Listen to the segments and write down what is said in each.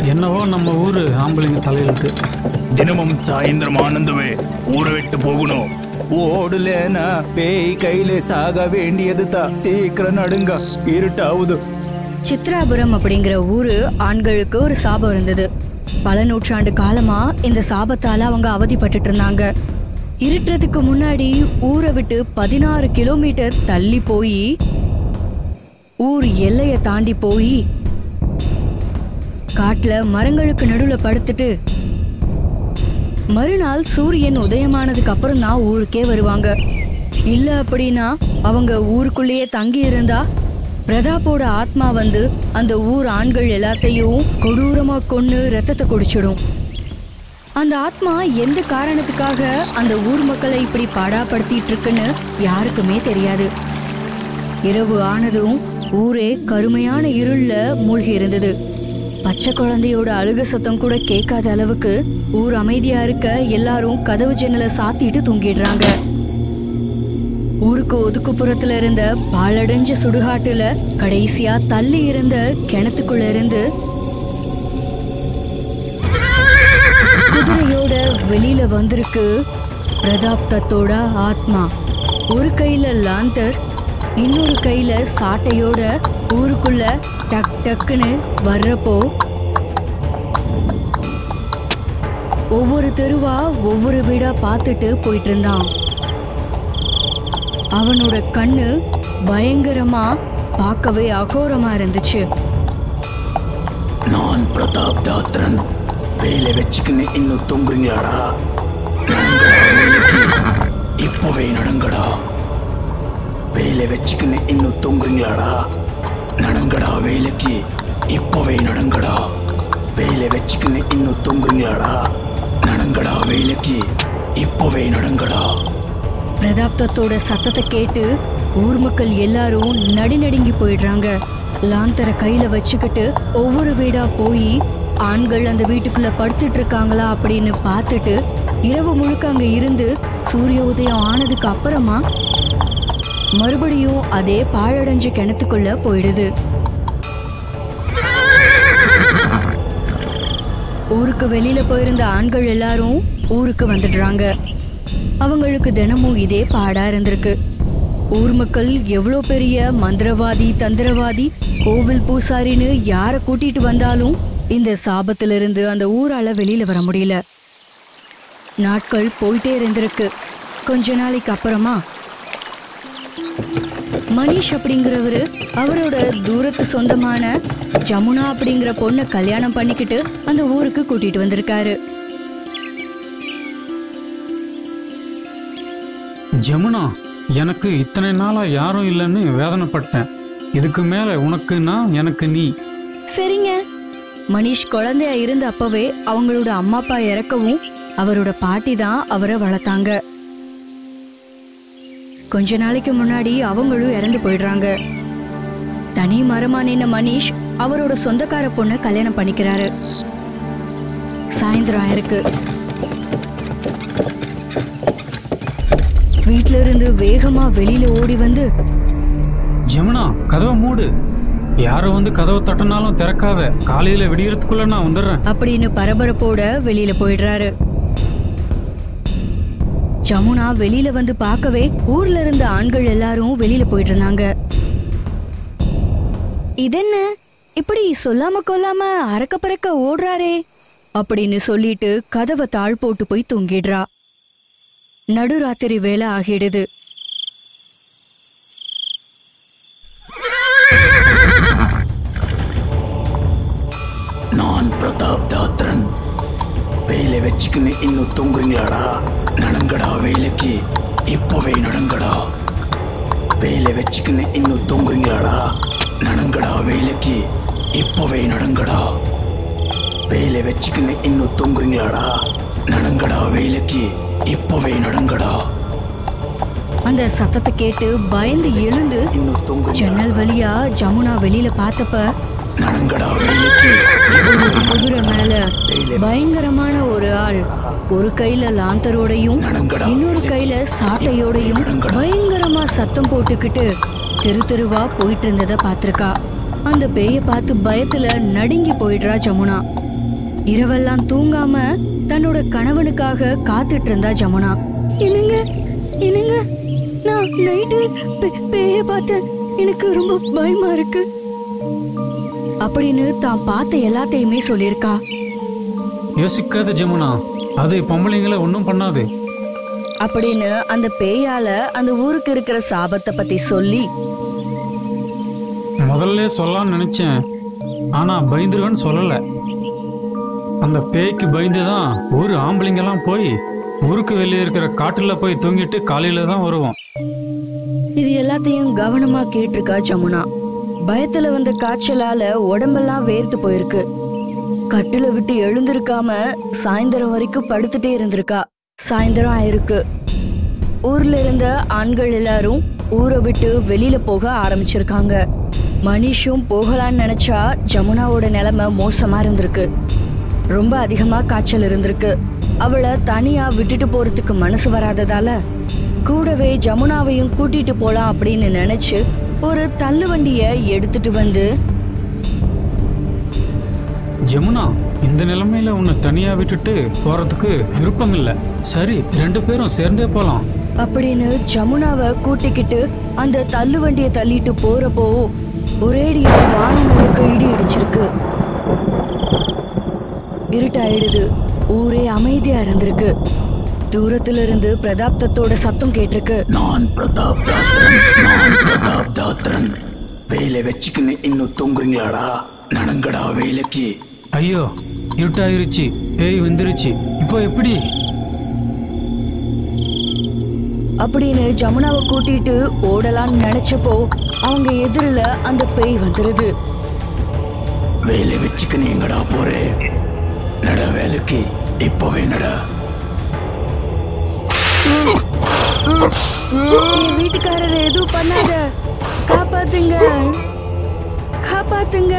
என்னவோ நம்ம ஊரு ஆம்பளைங்க தலையெழுத்து தினமும் சாயந்தரம் ஆனந்தமே ஊரை விட்டு போகணும் ஓடுலேனா பேய் கையில சாக வேண்டியது தான் சீக்கிரம் நடுங்க இருட்டாவுது சித்ராபுரம் அப்படிங்கிற ஊரு ஆண்களுக்கு ஒரு சாபம் இருந்தது பல நூற்றாண்டு காலமா இந்த சாபத்தால அவங்க அவதிப்பட்டுட்டு இருந்தாங்க இருட்டுறதுக்கு முன்னாடி ஊரை விட்டு பதினாறு கிலோமீட்டர் தள்ளி போய் ஊர் எல்லைய தாண்டி போய் காட்டுல மரங்களுக்கு நடுவுல படுத்துட்டு மறுநாள் சூரியன் உதயமானதுக்கு அப்புறம் தான் ஊருக்கே வருவாங்க இல்ல அப்படின்னா அவங்க ஊருக்குள்ளேயே தங்கி இருந்தா பிரதாப்போட ஆத்மா வந்து அந்த ஊர் ஆண்கள் எல்லாத்தையும் கொடூரமா கொன்னு ரத்தத்தை குடிச்சிடும் அந்த ஆத்மா எந்த காரணத்துக்காக அந்த ஊர் மக்களை இப்படி பாடாப்படுத்திட்டு இருக்குன்னு யாருக்குமே தெரியாது இரவு ஆனதும் ஊரே கருமையான இருள்ல மூழ்கி இருந்தது பச்சை குழந்தையோட அழுக சத்தம் கூட கேட்காத அளவுக்கு ஊர் அமைதியா இருக்க எல்லாரும் கதவு ஜன்னலை சாத்திட்டு தூங்கிடுறாங்க ஊருக்கு ஒதுக்குப்புறத்துல இருந்த பாலடைஞ்ச சுடுகாட்டுல கடைசியா தள்ளி இருந்த கிணத்துக்குள்ள இருந்து குதிரையோட வெளியில வந்திருக்கு பிரதாப் தத்தோட ஆத்மா ஒரு கையில லாந்தர் இன்னொரு கையில சாட்டையோட ஊருக்குள்ள டக் டக்குன்னு வர்றப்போ ஒவ்வொரு தெருவா ஒவ்வொரு வீடா பார்த்துட்டு போயிட்டு இருந்தான் அவனோட கண்ணு பயங்கரமா பார்க்கவே அகோரமா இருந்துச்சு நான் பிரதாப் தாத்ரன் வேலை வச்சுக்கின்னு இன்னும் தூங்குறீங்களாடா நடங்கடா வேலைக்கு இப்பவே நடங்கடா வேலை வச்சுக்கின்னு இன்னும் தூங்குறீங்களாடா நடங்கடா வேலைக்கு இப்பவே நடங்கடா வேலை வச்சுக்கின்னு இன்னும் தூங்குறீங்களாடா நடங்கடா வேலைக்கு இப்பவே நடங்கடா பிரதாப் தத்தோட சத்தத்தை கேட்டு ஊர் மக்கள் எல்லாரும் நடுநடுங்கி போயிடுறாங்க லாந்தரை கையில வச்சுக்கிட்டு ஒவ்வொரு வீடா போய் ஆண்கள் அந்த வீட்டுக்குள்ள படுத்துட்டு இருக்காங்களா அப்படின்னு பார்த்துட்டு இரவு முழுக்க அங்க இருந்து சூரிய உதயம் ஆனதுக்கு அப்புறமா மறுபடியும் அதே பாழடைஞ்ச கிணத்துக்குள்ள போயிடுது ஊருக்கு வெளியில போயிருந்த ஆண்கள் எல்லாரும் ஊருக்கு வந்துடுறாங்க அவங்களுக்கு தினமும் இதே பாடா இருந்திருக்கு ஊர் மக்கள் எவ்வளோ பெரிய மந்திரவாதி தந்திரவாதி கோவில் பூசாரின்னு யாரை கூட்டிட்டு வந்தாலும் இந்த சாபத்திலிருந்து அந்த ஊரால வெளியில வர முடியல நாட்கள் போயிட்டே இருந்திருக்கு கொஞ்ச நாளைக்கு அப்புறமா மனிஷ் அப்படிங்கிறவரு அவரோட தூரத்து சொந்தமான ஜமுனா அப்படிங்கிற பொண்ணை கல்யாணம் பண்ணிக்கிட்டு அந்த ஊருக்கு கூட்டிட்டு வந்திருக்காரு ஜமுனா எனக்கு இத்தனை நாளா யாரும் இல்லைன்னு வேதனைப்பட்டேன் இதுக்கு மேல உனக்கு நான் எனக்கு நீ சரிங்க மனிஷ் குழந்தையா இருந்த அப்பவே அவங்களோட அம்மா அப்பா இறக்கவும் அவரோட பாட்டி தான் அவரை வளர்த்தாங்க கொஞ்ச நாளைக்கு முன்னாடி அவங்களும் இறந்து போயிடுறாங்க தனி மரமா நின்ன மனிஷ் அவரோட சொந்தக்கார பொண்ணை கல்யாணம் பண்ணிக்கிறாரு சாயந்தரம் ஆயிருக்கு வீட்ல இருந்து வேகமா வெளியில ஓடி வந்து ஜமுனா கதவை மூடு யாரோ வந்து கதவை தட்டினாலும் திறக்காத காலையில விடியறதுக்குள்ள நான் வந்துடுறேன் அப்படின்னு பரபரப்போட வெளியில போயிடுறாரு ஜமுனா வெளியில வந்து பார்க்கவே ஊர்ல இருந்த ஆண்கள் எல்லாரும் வெளியில போயிட்டு இருந்தாங்க இதென்ன இப்படி சொல்லாம கொல்லாம அறக்க பறக்க ஓடுறாரே அப்படின்னு சொல்லிட்டு கதவை தாழ் போட்டு போய் தூங்கிடுறா நடுராத்திரி வேலை ஆகிடுது நான் பிரதாப் தாத்ரன் வேலை வச்சுக்கின்னு இன்னும் தூங்குறீங்களாடா நடங்கடா வேலைக்கு இப்பவே நடங்கடா வேலை வச்சுக்கின்னு இன்னும் தூங்குறீங்களாடா நடங்கடா வேலைக்கு இப்பவே நடங்கடா வேலை வச்சுக்கின்னு இன்னும் தூங்குறீங்களாடா நடங்கடா வேலைக்கு இப்பவே நடங்கடா அந்த சத்தத்தை கேட்டு பயந்து எழுந்து இன்னும் தூங்குறீங்க ஜன்னல் வழியா ஜமுனா வெளியில பார்த்தப்ப நடங்கடா வேலைக்கு ஒரு குதிரை மேல பயங்கரமான ஒரு ஆள் ஒரு கையில லாந்தரோடையும் இன்னொரு கையில சாட்டையோடையும் பயங்கரமா சத்தம் போட்டுக்கிட்டு தெரு தெருவா போயிட்டு இருந்தத பாத்திருக்கா அந்த பேய பார்த்து பயத்துல நடுங்கி போயிடுறா ஜமுனா இரவெல்லாம் தூங்காம தன்னோட கணவனுக்காக காத்துட்டு இருந்தா ஜமுனா என்னங்க என்னங்க நான் நைட்டு பேய பார்த்தேன் எனக்கு ரொம்ப பயமா இருக்கு அப்படின்னு தான் பார்த்த எல்லாத்தையுமே சொல்லியிருக்கா யோசிக்காத ஜமுனா அது பொம்பளைங்களை ஒன்றும் பண்ணாது அப்படின்னு அந்த பேயால அந்த ஊருக்கு இருக்கிற சாபத்தை பத்தி சொல்லி முதல்ல சொல்லலாம்னு நினைச்சேன் ஆனா பயந்துருவேன்னு சொல்லல அந்த பேய்க்கு பயந்து தான் ஊர் ஆம்பளைங்கெல்லாம் போய் ஊருக்கு வெளியே இருக்கிற காட்டுல போய் தூங்கிட்டு காலையில தான் வருவோம் இது எல்லாத்தையும் கவனமா கேட்டிருக்கா ஜமுனா பயத்துல வந்த காய்ச்சலால உடம்பெல்லாம் வேர்த்து போயிருக்கு கட்டுல விட்டு எழுந்திருக்காம சாயந்தரம் வரைக்கும் படுத்துட்டே இருந்திருக்கா சாயந்தரம் ஆயிருக்கு ஊர்ல இருந்த ஆண்கள் எல்லாரும் ஊரை விட்டு வெளியில போக ஆரம்பிச்சிருக்காங்க மனிஷும் போகலான்னு நினைச்சா ஜமுனாவோட நிலைமை மோசமா இருந்திருக்கு ரொம்ப அதிகமா காய்ச்சல் இருந்திருக்கு அவளை தனியா விட்டுட்டு போறதுக்கு மனசு வராததால கூடவே ஜமுனாவையும் கூட்டிட்டு போலாம் அப்படின்னு நினைச்சு ஒரு தள்ளு வண்டிய எடுத்துட்டு வந்து ஜமுனா இந்த நிலைமையில உன்னை தனியா விட்டுட்டு போறதுக்கு விருப்பம் இல்லை சரி ரெண்டு பேரும் சேர்ந்தே போலாம் அப்படின்னு ஜமுனாவை கூட்டிக்கிட்டு அந்த தள்ளு வண்டியை தள்ளிட்டு போறப்போ ஒரேடியா வானம் முழுக்க இடி இடிச்சிருக்கு இருட்டாயிடுது ஊரே அமைதியா இருந்திருக்கு தூரத்துல இருந்து பிரதாப் தத்தோட சத்தம் கேட்டிருக்கு நான் பிரதாப் தாத்ரன் நான் பிரதாப் தாத்ரன் வேலை வச்சுக்கின்னு இன்னும் தூங்குறீங்களாடா நடங்கடா வேலைக்கு ஐயோ இருட்டாயிருச்சு பேய் வந்துருச்சு இப்போ எப்படி அப்படின்னு ஜமுனாவை கூட்டிட்டு ஓடலாம்னு நினைச்சப்போ அவங்க எதிரில அந்த பேய் வந்துருது வேலை வச்சுக்கின்னு எங்கடா போறே நட வேலைக்கு இப்பவே நட என் வீட்டுக்காரர் எதுவும் பண்ணாத காப்பாத்துங்க காப்பாத்துங்க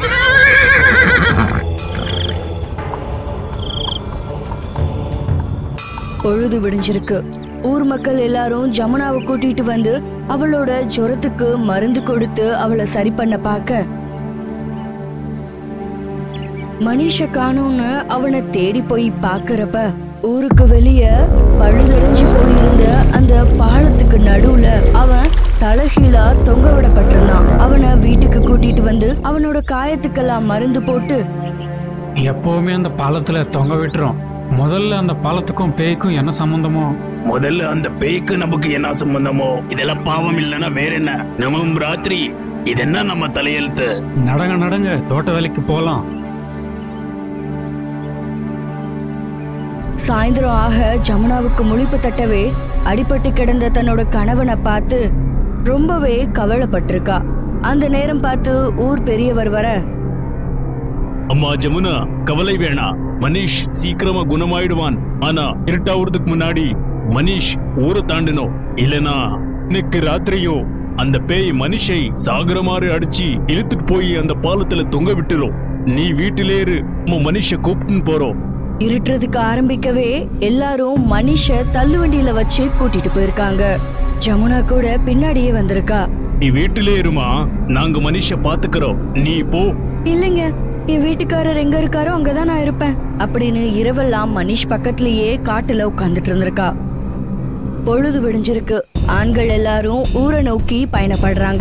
பொழுது விடிஞ்சிருக்கு ஊர் மக்கள் எல்லாரும் ஜமுனாவை கூட்டிட்டு வந்து அவளோட ஜுரத்துக்கு மருந்து கொடுத்து அவளை சரி பண்ண பார்க்க மனிஷ காணோம்னு அவனை தேடி போய் பாக்குறப்ப ஊருக்கு வெளிய பழுதடைஞ்சு போயிருந்த அந்த பாலத்துக்கு நடுவுல அவன் தலகீழா தொங்க விடப்பட்டிருந்தான் அவனை வீட்டுக்கு கூட்டிட்டு வந்து அவனோட காயத்துக்கெல்லாம் மருந்து போட்டு எப்பவுமே அந்த பாலத்துல தொங்க விட்டுரும் முதல்ல அந்த பாலத்துக்கும் பேய்க்கும் என்ன சம்பந்தமோ முதல்ல அந்த பேய்க்கு நமக்கு என்ன சம்பந்தமோ இதெல்லாம் பாவம் இல்லைன்னா வேற என்ன நமம் ராத்திரி இதென்ன நம்ம தலையெழுத்து நடங்க நடங்க தோட்ட வேலைக்கு போலாம் சாயந்தரம் ஆக ஜமுனாவுக்கு முழிப்பு தட்டவே அடிபட்டு கிடந்த தன்னோட கணவனை பார்த்து ரொம்பவே கவலைப்பட்டிருக்கா அந்த நேரம் பார்த்து ஊர் பெரியவர் வர அம்மா ஜமுனா கவலை வேணாம் மனிஷ் சீக்கிரமா குணமாயிடுவான் ஆனா இருட்டாவதுக்கு முன்னாடி மனிஷ் ஊரை தாண்டணும் இல்லனா இன்னைக்கு ராத்திரியோ அந்த பேய் மனுஷை சாகுற மாதிரி அடிச்சு இழுத்துட்டு போய் அந்த பாலத்துல தொங்க விட்டுரும் நீ வீட்டிலே இரு நம்ம மனுஷ கூப்பிட்டுன்னு போறோம் இருட்டுறதுக்கு ஆரம்பிக்கவே எல்லாரும் மனிஷ தள்ளுவண்டியில வச்சு கூட்டிட்டு போயிருக்காங்க ஜமுனா கூட பின்னாடியே வந்திருக்கா நீ வீட்டிலே இருமா நாங்க மனுஷ பாத்துக்கிறோம் நீ போ இல்லைங்க என் வீட்டுக்காரர் எங்க இருக்காரோ அங்கதான் நான் இருப்பேன் அப்படின்னு இரவெல்லாம் மனிஷ் பக்கத்திலேயே காட்டுல உட்கார்ந்துட்டு இருந்திருக்கா பொழுது விடிஞ்சிருக்கு ஆண்கள் எல்லாரும் ஊரை நோக்கி பயணப்படுறாங்க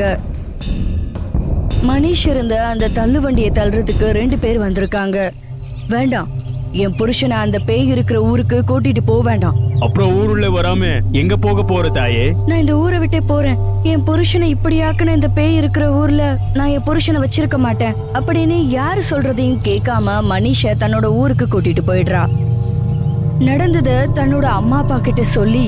மனிஷ் இருந்த அந்த தள்ளுவண்டியை தள்ளுறதுக்கு ரெண்டு பேர் வந்திருக்காங்க வேண்டாம் என் புருஷனை அந்த பேய் இருக்கிற ஊருக்கு கூட்டிட்டு போக வேண்டாம் அப்புறம் ஊருள்ள வராம எங்க போக போற தாயே நான் இந்த ஊரை விட்டே போறேன் என் புருஷனை இப்படியாக்குன இந்த பேய் இருக்கிற ஊர்ல நான் என் புருஷனை வச்சிருக்க மாட்டேன் அப்படின்னு யாரு சொல்றதையும் கேட்காம மனிஷ தன்னோட ஊருக்கு கூட்டிட்டு போயிடுறா நடந்தத தன்னோட அம்மா அப்பா கிட்ட சொல்லி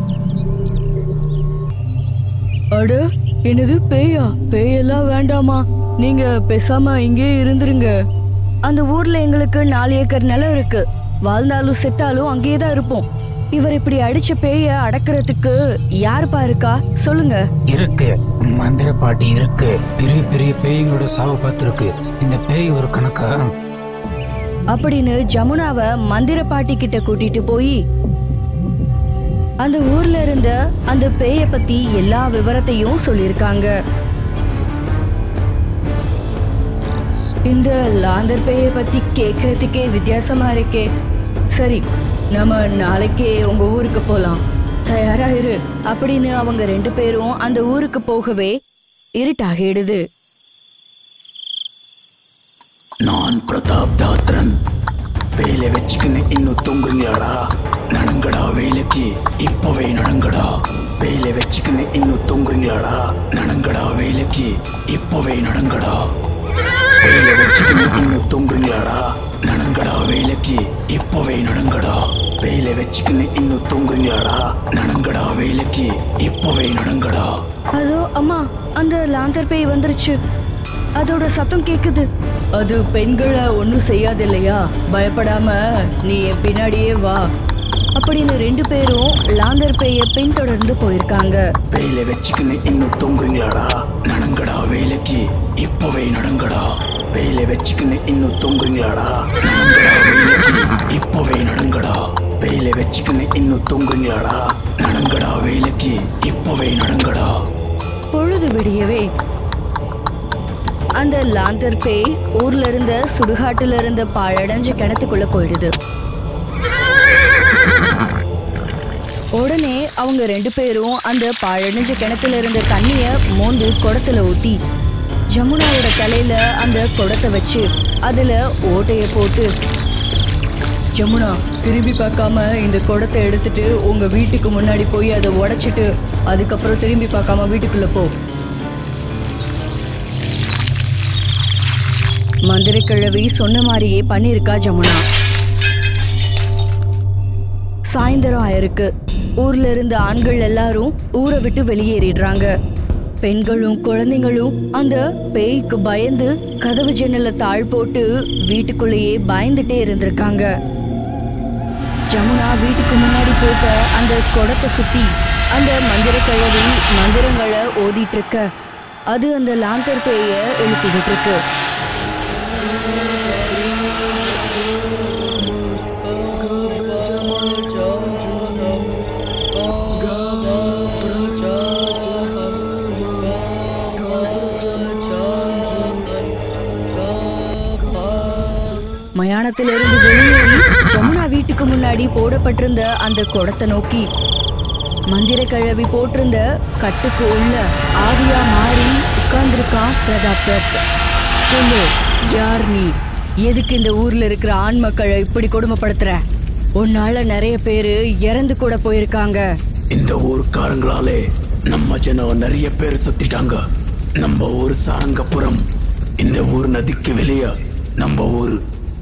அட என்னது பேயா பேயெல்லாம் வேண்டாமா நீங்க பேசாம இங்கே இருந்துருங்க அந்த ஊர்ல எங்களுக்கு நாலு ஏக்கர் நிலம் இருக்கு வாழ்ந்தாலும் செத்தாலும் அங்கேயே தான் இருப்போம் இவர் இப்படி அடிச்ச பேய அடக்குறதுக்கு யாருப்பா இருக்கா சொல்லுங்க இருக்கு மந்திர பாட்டி இருக்கு பெரிய பெரிய பேய்களோட சாவு பார்த்துருக்கு இந்த பேய் ஒரு கணக்கா அப்படின்னு ஜமுனாவை மந்திர பாட்டி கிட்ட கூட்டிட்டு போய் அந்த ஊர்ல இருந்த அந்த பேய பத்தி எல்லா விவரத்தையும் சொல்லியிருக்காங்க இந்த லாந்தர் பேயை பத்தி கேட்கறதுக்கே வித்தியாசமா இருக்கே சரி நம்ம நாளைக்கே உங்க ஊருக்கு போலாம் தயாரா இரு அப்படின்னு அவங்க ரெண்டு பேரும் அந்த ஊருக்கு போகவே இருட்டாகிடுது நான் பிரதாப் தாத்ரன் வேலை வச்சுக்கின்னு இன்னும் தூங்குறீங்களாடா நடங்கடா வேலைக்கு இப்பவே நடங்கடா வேலை வச்சுக்கின்னு இன்னும் தூங்குறீங்களாடா நடங்கடா வேலைக்கு இப்பவே நடங்கடா வேலை வச்சுக்கின்னு இன்னும் தூங்குறீங்களாடா நடங்கடா வேலைக்கு இப்பவே நடங்கடா வேலை வச்சுக்கின்னு இன்னும் தூங்குறீங்களாடா நடங்கடா வேலைக்கு இப்பவே நடங்கடா அதோ அம்மா அந்த லாந்தர் பேய் வந்துருச்சு அதோட சத்தம் கேக்குது அது பெண்களை ஒன்றும் செய்யாது இல்லையா பயப்படாம நீ என் பின்னாடியே வா அப்படின்னு ரெண்டு பேரும் லாந்தர் பேயை பின்தொடர்ந்து போயிருக்காங்க வேலை வச்சுக்கின்னு இன்னும் தூங்குறீங்களாடா நடங்கடா வேலைக்கு இப்பவே நடங்கடா வேலை வச்சுக்கின்னு இன்னும் தூங்குறீங்களாடா நடங்கடா வேலைக்கு இப்பவே நடங்கடா வேலை வச்சுக்கின்னு இன்னும் தூங்குறீங்களாடா நடங்கடா வேலைக்கு இப்பவே நடங்கடா பொழுது விடியவே அந்த லாந்தர் பேய் ஊர்ல இருந்த சுடுகாட்டுல இருந்த பாழடைஞ்ச கிணத்துக்குள்ள போயிடுது உடனே அவங்க ரெண்டு பேரும் அந்த பாழடைஞ்ச கிணத்துல இருந்த தண்ணிய மோந்து குடத்துல ஊத்தி ஜமுனாவோட தலையில அந்த குடத்தை வச்சு அதுல ஓட்டைய போட்டு ஜமுனா திரும்பி பார்க்காம இந்த குடத்தை எடுத்துட்டு உங்க வீட்டுக்கு முன்னாடி போய் அதை உடைச்சிட்டு அதுக்கப்புறம் திரும்பி பார்க்காம வீட்டுக்குள்ள போ மந்திர கிழவி சொன்ன மாதிரியே பண்ணிருக்கா ஜமுனா சாயந்தரம் ஆயிருக்கு ஊர்ல இருந்த ஆண்கள் எல்லாரும் ஊரை விட்டு வெளியேறிடுறாங்க பெண்களும் குழந்தைங்களும் அந்த பேய்க்கு பயந்து கதவு ஜன்னல தாழ் போட்டு வீட்டுக்குள்ளேயே பயந்துட்டே இருந்திருக்காங்க ஜமுனா வீட்டுக்கு முன்னாடி போட்ட அந்த குடத்தை சுத்தி அந்த மந்திர கிழவி மந்திரங்களை ஓதிட்டு இருக்க அது அந்த லாந்தர் பேய எழுப்பிக்கிட்டு இருக்கு மயானத்திலிருந்து வெளியேறி ஜமுனா வீட்டுக்கு முன்னாடி போடப்பட்டிருந்த அந்த குடத்தை நோக்கி மந்திர கிழவி போட்டிருந்த கட்டுக்கு உள்ள ஆவியா மாறி உட்கார்ந்திருக்கான் பிரதாப் தத் சொல்லு யார் நீ எதுக்கு இந்த ஊர்ல இருக்கிற ஆண் மக்களை இப்படி கொடுமைப்படுத்துற உன்னால நிறைய பேரு இறந்து கூட போயிருக்காங்க இந்த ஊருக்காரங்களாலே நம்ம ஜனம் நிறைய பேர் சுத்திட்டாங்க நம்ம ஊர் சாரங்கபுரம் இந்த ஊர் நதிக்கு வெளியே நம்ம ஊர்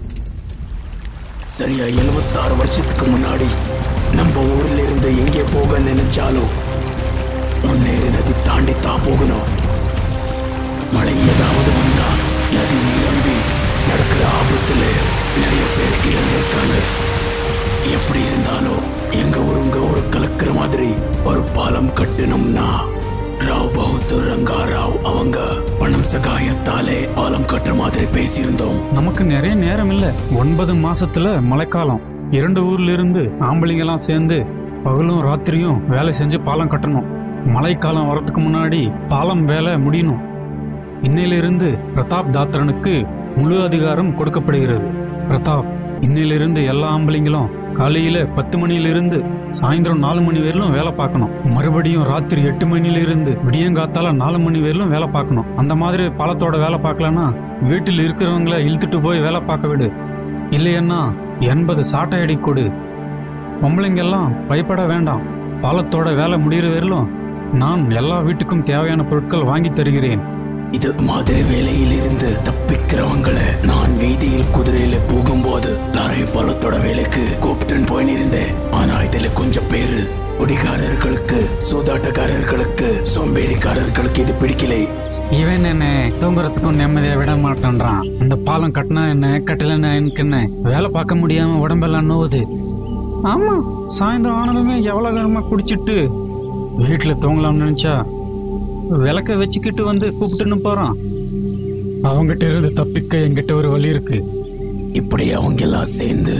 சரியா எழுபத்தாறு வருஷத்துக்கு முன்னாடி நம்ம ஊர்ல இருந்து எங்கே போக நினைச்சாலும் முன்னேறி நதி தாண்டி தான் போகணும் மழை ஏதாவது வந்தா நதி நிரம்பி நடக்கிற ஆபத்துல நிறைய பேர் இறந்திருக்காங்க எப்படி இருந்தாலும் எங்க ஊர் உங்க ஊர் கலக்கிற மாதிரி ஒரு பாலம் கட்டணும்னா ராவ் பகதூர் ரங்கா ராவ் அவங்க பணம் சகாயத்தாலே பாலம் கட்டுற மாதிரி பேசியிருந்தோம் நமக்கு நிறைய நேரம் இல்ல ஒன்பது மாசத்துல மழைக்காலம் இரண்டு ஊர்ல இருந்து ஆம்பளைங்கெல்லாம் சேர்ந்து பகலும் ராத்திரியும் வேலை செஞ்சு பாலம் கட்டணும் மழைக்காலம் வரதுக்கு முன்னாடி பாலம் வேலை முடியணும் இன்னையிலிருந்து பிரதாப் தாத்ரனுக்கு முழு அதிகாரம் கொடுக்கப்படுகிறது பிரதாப் இன்னையிலிருந்து எல்லா ஆம்பளைங்களும் காலையில பத்து மணியிலிருந்து சாயந்தரம் நாலு மணி வரையிலும் வேலை பார்க்கணும் மறுபடியும் ராத்திரி எட்டு மணியிலிருந்து விடியங்காத்தால நாலு மணி வரையிலும் வேலை பார்க்கணும் அந்த மாதிரி பாலத்தோட வேலை பார்க்கலன்னா வீட்டில் இருக்கிறவங்கள இழுத்துட்டு போய் வேலை பார்க்க விடு இல்லையன்னா எண்பது சாட்டை அடி கொடு பொம்பளைங்கெல்லாம் பயப்பட வேண்டாம் பாலத்தோட வேலை முடிகிற வரையிலும் நான் எல்லா வீட்டுக்கும் தேவையான பொருட்கள் வாங்கி தருகிறேன் இது மாதிரி வேலையில் இருந்து தப்பிக்கிறவங்கள நான் வீதியில் குதிரையில போகும்போது லாரை பாலத்தோட வேலைக்கு கூப்பிட்டுன்னு போயின்னு இருந்தேன் ஆனா இதுல கொஞ்சம் பேரு குடிகாரர்களுக்கு சூதாட்டக்காரர்களுக்கு சோம்பேறிக்காரர்களுக்கு இது பிடிக்கலை இவன் என்ன தூங்குறதுக்கும் நிம்மதியா விட மாட்டேன்றான் அந்த பாலம் கட்டினா என்ன கட்டலன்னா எனக்கு என்ன வேலை பார்க்க முடியாம உடம்பெல்லாம் நோவுது ஆமா சாயந்தரம் ஆனதுமே எவ்வளவு நேரமா குடிச்சிட்டு வீட்டுல தூங்கலாம்னு நினைச்சா விளக்க வச்சுக்கிட்டு வந்து கூப்பிட்டுன்னு போறான் அவங்கிட்ட இருந்து தப்பிக்க என்கிட்ட ஒரு வழி இருக்கு இப்படி அவங்க எல்லாம் சேர்ந்து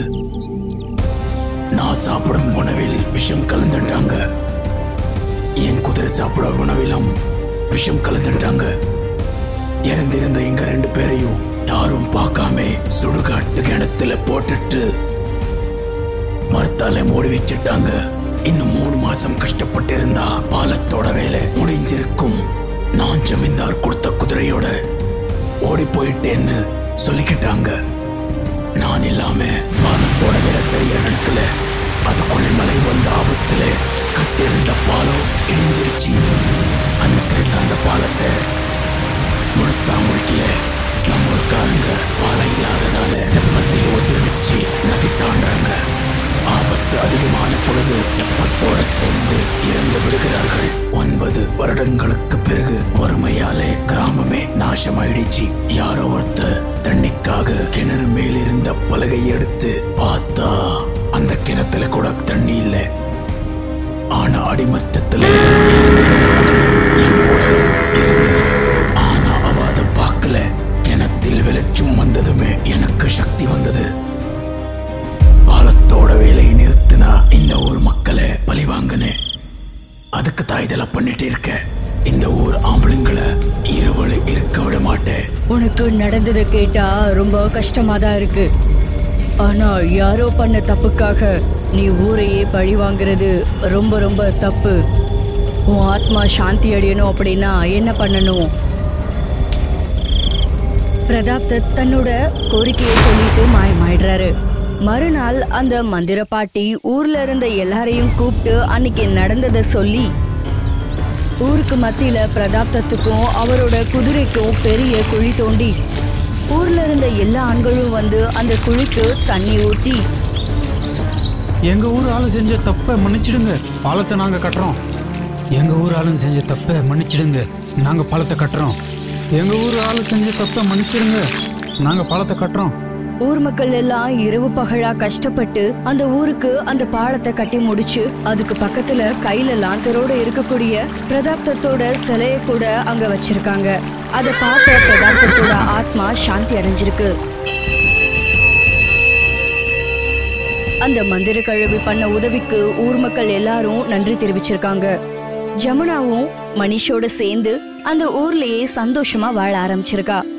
நான் சாப்பிடும் உணவில் விஷம் கலந்துட்டாங்க என் குதிரை சாப்பிட உணவிலும் விஷம் கலந்துட்டாங்க இறந்திருந்த எங்க ரெண்டு பேரையும் யாரும் பார்க்காம சுடுகாட்டு கிணத்துல போட்டுட்டு மரத்தால மூடி வச்சுட்டாங்க இன்னும் மூணு மாசம் கஷ்டப்பட்டு இருந்தா பாலத்தோட வேலை முடிஞ்சிருக்கும் நான் ஜமீன்தார் கொடுத்த குதிரையோட ஓடி போயிட்டேன்னு சொல்லிக்கிட்டாங்க நான் இல்லாம பாலத்தோட வேலை சரியா நடக்கல அதுக்குள்ள மலை வந்த ஆபத்துல கட்டியிருந்த பாலம் இடிஞ்சிருச்சு அன்னைக்கு இருந்த அந்த பாலத்தை முழுசா முடிக்கல நம்ம ஊருக்காரங்க பாலம் இல்லாததால தெப்பத்தை ஓசில் வச்சு நதி தாண்டாங்க ஆபத்து அதிகமான பொழுது தெப்பத்தோட சேர்ந்து இறந்து விடுகிறார்கள் ஒன்பது வருடங்களுக்கு பிறகு வறுமையாலே கிராமமே நாசமாயிடுச்சு யாரோ ஒருத்த தண்ணிக்காக கிணறு மேலிருந்த பலகை எடுத்து பார்த்தா அந்த கிணத்துல கூட தண்ணி இல்லை ஆனா அடிமட்டத்துல இருந்திருந்த குதிரையும் என் உடலும் இருந்தது ஆனா அவ அதை பார்க்கல கிணத்தில் வெளிச்சம் வந்ததுமே எனக்கு சக்தி வந்தது பாலத்தோட வேலையை நிறுத்தினா இந்த ஊர் மக்களை பழி வாங்கினேன் அதுக்கு தான் இதெல்லாம் பண்ணிட்டே இருக்க இந்த ஊர் ஆம்பளைங்களை இரவுல இருக்க விட மாட்டேன் உனக்கு நடந்ததை கேட்டா ரொம்ப கஷ்டமா தான் இருக்கு ஆனா யாரோ பண்ண தப்புக்காக நீ ஊரையே பழி வாங்குறது ரொம்ப ரொம்ப தப்பு உன் ஆத்மா சாந்தி அடையணும் அப்படின்னா என்ன பண்ணணும் பிரதாப் தத் தன்னோட கோரிக்கையை சொல்லிட்டு மாயமாயிடுறாரு மறுநாள் அந்த மந்திர பாட்டி ஊர்ல இருந்த எல்லாரையும் கூப்பிட்டு அன்னைக்கு நடந்ததை சொல்லி ஊருக்கு மத்தியில பிரதாப் தத்துக்கும் அவரோட குதிரைக்கும் பெரிய குழி தோண்டி ஊர்ல இருந்த எல்லா ஆண்களும் வந்து அந்த குழிக்கு தண்ணி ஊத்தி எங்க ஊர் ஆளு செஞ்ச தப்பை மன்னிச்சிடுங்க பாலத்தை நாங்க கட்டுறோம் எங்க ஊர் ஆளுங்க செஞ்ச தப்பை மன்னிச்சிடுங்க நாங்க பாலத்தை கட்டுறோம் எங்க ஊர் ஆளு செஞ்ச தப்பை மன்னிச்சிடுங்க நாங்க பாலத்தை கட்டுறோம் ஊர் மக்கள் எல்லாம் இரவு பகலா கஷ்டப்பட்டு அந்த ஊருக்கு அந்த பாலத்தை கட்டி முடிச்சு அதுக்கு பக்கத்துல கையில லாந்தரோட இருக்கக்கூடிய பிரதாப் தத்தோட சிலைய கூட அங்க வச்சிருக்காங்க அதை பார்த்த பிரதாப் தத்தோட ஆத்மா சாந்தி அடைஞ்சிருக்கு அந்த மந்திர கழுவி பண்ண உதவிக்கு ஊர் மக்கள் எல்லாரும் நன்றி தெரிவிச்சிருக்காங்க ஜமுனாவும் மனிஷோட சேர்ந்து அந்த ஊர்லயே சந்தோஷமா வாழ ஆரம்பிச்சிருக்கா